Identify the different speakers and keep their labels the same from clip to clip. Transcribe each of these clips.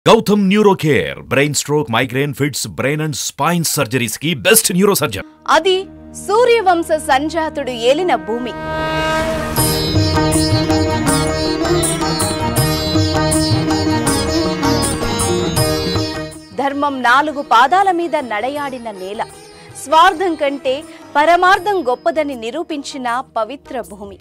Speaker 1: Gautam neuro care brain stroke migraine fits brain and spine surgeries కి best neuro surgeon
Speaker 2: అది సూర్యవంశ సంజాతుడు ఏలిన భూమి ధర్మం నాలుగు పాదాల మీద నడయాడిన నేల స్వార్థం కంటే పరమార్థం గొప్పదని నిరూపించిన పవిత్ర భూమి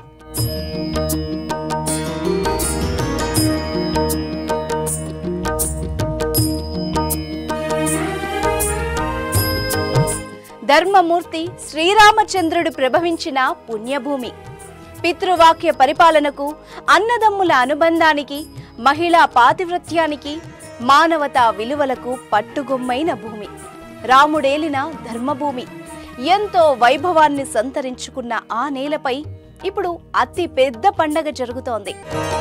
Speaker 2: ధర్మమూర్తి శ్రీరామచంద్రుడు ప్రభవించిన పుణ్యభూమి పితృవాక్య పరిపాలనకు అన్నదమ్ముల అనుబంధానికి మహిళా పాతివృత్యానికి మానవతా విలువలకు పట్టుగొమ్మైన భూమి రాముడేలిన ధర్మభూమి ఎంతో వైభవాన్ని సంతరించుకున్న ఆ నేలపై ఇప్పుడు అతి పెద్ద పండగ జరుగుతోంది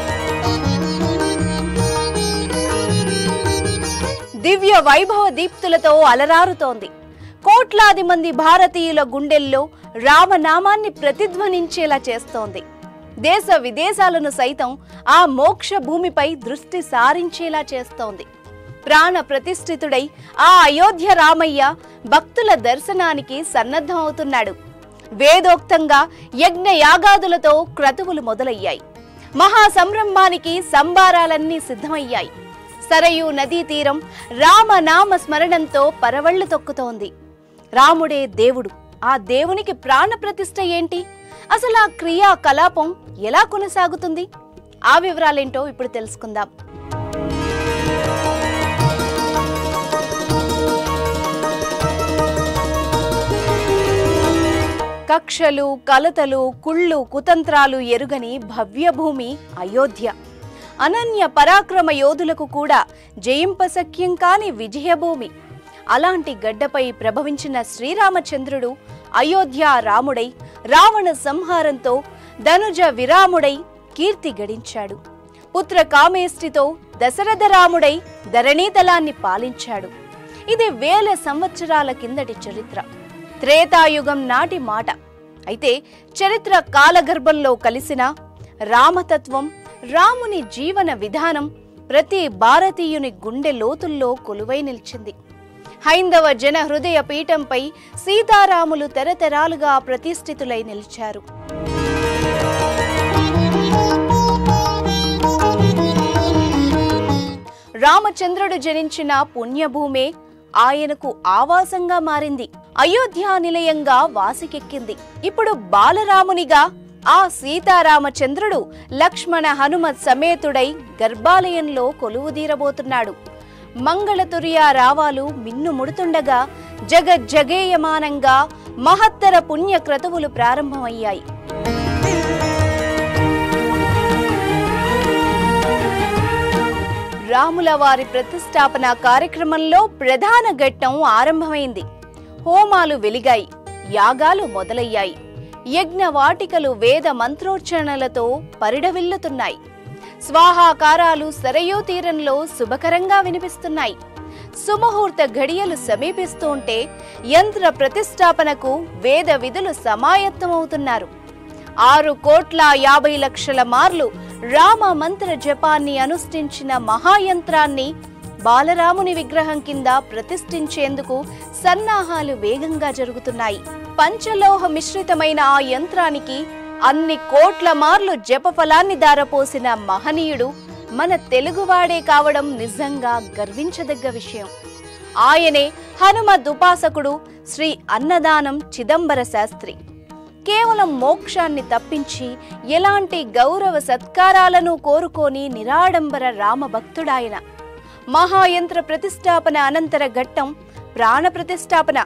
Speaker 2: దివ్య వైభవ దీప్తులతో అలరారుతోంది కోట్లాది మంది భారతీయుల గుండెల్లో రామనామాన్ని ప్రతిధ్వనించేలా చేస్తోంది దేశ విదేశాలను సైతం ఆ మోక్ష భూమిపై దృష్టి సారించేలా చేస్తోంది ప్రాణ ప్రతిష్ఠితుడై ఆ అయోధ్య రామయ్య భక్తుల దర్శనానికి సన్నద్ధమవుతున్నాడు వేదోక్తంగా యజ్ఞ యాగాదులతో క్రతువులు మొదలయ్యాయి మహా సంరంభానికి సంబారాలన్నీ సిద్ధమయ్యాయి సరయు నదీ తీరం రామనామ స్మరణంతో పరవళ్లు తొక్కుతోంది రాముడే దేవుడు ఆ దేవునికి ప్రాణ ప్రతిష్ఠ ఏంటి అసలు ఆ క్రియాకలాపం ఎలా కొనసాగుతుంది ఆ వివరాలేంటో ఇప్పుడు తెలుసుకుందాం కక్షలు కలతలు కుళ్ళు కుతంత్రాలు ఎరుగని భవ్యభూమి అయోధ్య అనన్య పరాక్రమ యోధులకు కూడా జయింపశక్యం కాని విజయభూమి అలాంటి గడ్డపై ప్రభవించిన శ్రీరామచంద్రుడు అయోధ్య రాముడై రావణ సంహారంతో ధనుజ విరాముడై కీర్తి గడించాడు పుత్ర కామేష్టితో దశరథ రాముడై ధరణీతలాన్ని పాలించాడు ఇది వేల సంవత్సరాల కిందటి చరిత్ర త్రేతాయుగం నాటి మాట అయితే చరిత్ర కాలగర్భంలో కలిసిన రామతత్వం రాముని జీవన విధానం ప్రతి భారతీయుని గుండె లోతుల్లో కొలువై నిలిచింది హైందవ జన హృదయ పీఠంపై సీతారాములు తరతరాలుగా ప్రతిష్ఠితులై నిలిచారు రామచంద్రుడు జనించిన పుణ్యభూమే ఆయనకు ఆవాసంగా మారింది అయోధ్య నిలయంగా వాసికెక్కింది ఇప్పుడు బాలరామునిగా ఆ సీతారామచంద్రుడు లక్ష్మణ హనుమత్ సమేతుడై గర్భాలయంలో కొలువుదీరబోతున్నాడు మంగళతుర్య రావాలు మిన్నుముడుతుండగా జగజ్జగేయమానంగా మహత్తర పుణ్య క్రతువులు ప్రారంభమయ్యాయి రాముల వారి ప్రతిష్టాపన కార్యక్రమంలో ప్రధాన ఘట్టం ఆరంభమైంది హోమాలు వెలిగాయి యాగాలు మొదలయ్యాయి యజ్ఞ వాటికలు వేద మంత్రోచ్చరణలతో పరిడవిల్లుతున్నాయి స్వాహాకారాలు సరయూ తీరంలో శుభకరంగా వినిపిస్తున్నాయి సుముహూర్త ఘడియలు సమీపిస్తూ ఉంటే యంత్ర ప్రతిష్టాపనకు వేద విధులు సమాయత్తమవుతున్నారు ఆరు కోట్ల యాభై లక్షల మార్లు రామ మంత్ర జపాన్ని అనుష్ఠించిన మహాయంత్రాన్ని బాలరాముని విగ్రహం కింద ప్రతిష్ఠించేందుకు సన్నాహాలు వేగంగా జరుగుతున్నాయి పంచలోహ మిశ్రితమైన ఆ యంత్రానికి అన్ని కోట్ల మార్లు జపఫలాన్ని దారపోసిన మహనీయుడు మన తెలుగువాడే కావడం నిజంగా గర్వించదగ్గ విషయం ఆయనే హనుమద్ ఉపాసకుడు శ్రీ అన్నదానం చిదంబర శాస్త్రి కేవలం మోక్షాన్ని తప్పించి ఎలాంటి గౌరవ సత్కారాలను కోరుకోని నిరాడంబర రామభక్తుడాయన మహాయంత్ర ప్రతిష్టాపన అనంతర ఘట్టం ప్రాణ ప్రతిష్టాపన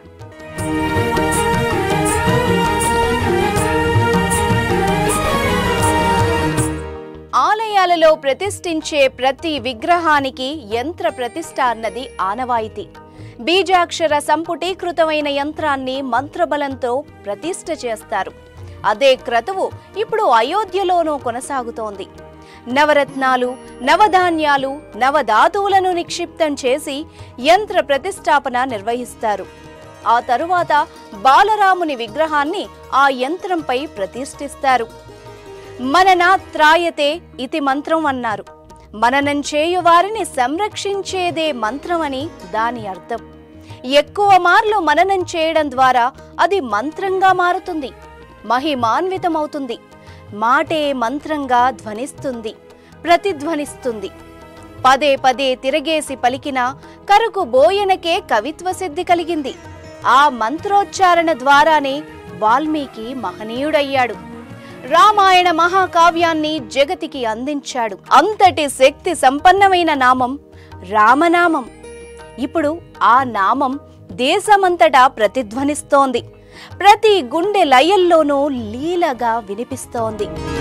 Speaker 2: ఆలయాలలో ప్రతిష్ఠించే ప్రతి విగ్రహానికి యంత్ర ప్రతిష్ఠ అన్నది ఆనవాయితీ బీజాక్షర సంపుటీకృతమైన యంత్రాన్ని మంత్రబలంతో ప్రతిష్ఠ చేస్తారు అదే క్రతువు ఇప్పుడు అయోధ్యలోనూ కొనసాగుతోంది నవరత్నాలు నవధాన్యాలు నవధాతువులను నిక్షిప్తం చేసి యంత్ర ప్రతిష్టాపన నిర్వహిస్తారు ఆ తరువాత బాలరాముని విగ్రహాన్ని ఆ యంత్రంపై ప్రతిష్ఠిస్తారు మననా త్రాయతే ఇతి మంత్రం అన్నారు మననం చేయు వారిని సంరక్షించేదే మంత్రమని దాని అర్థం ఎక్కువ మార్లు మననం చేయడం ద్వారా అది మంత్రంగా మారుతుంది మహిమాన్వితమవుతుంది మాటే మంత్రంగా ధ్వనిస్తుంది ప్రతిధ్వనిస్తుంది పదే పదే తిరగేసి పలికిన కరుకు బోయనకే కవిత్వ సిద్ధి కలిగింది ఆ మంత్రోచ్చారణ ద్వారానే వాల్మీకి మహనీయుడయ్యాడు రామాయణ మహాకావ్యాన్ని జగతికి అందించాడు అంతటి శక్తి సంపన్నమైన నామం రామనామం ఇప్పుడు ఆ నామం దేశమంతటా ప్రతిధ్వనిస్తోంది ప్రతి గుండె లయల్లోనూ లీలగా వినిపిస్తోంది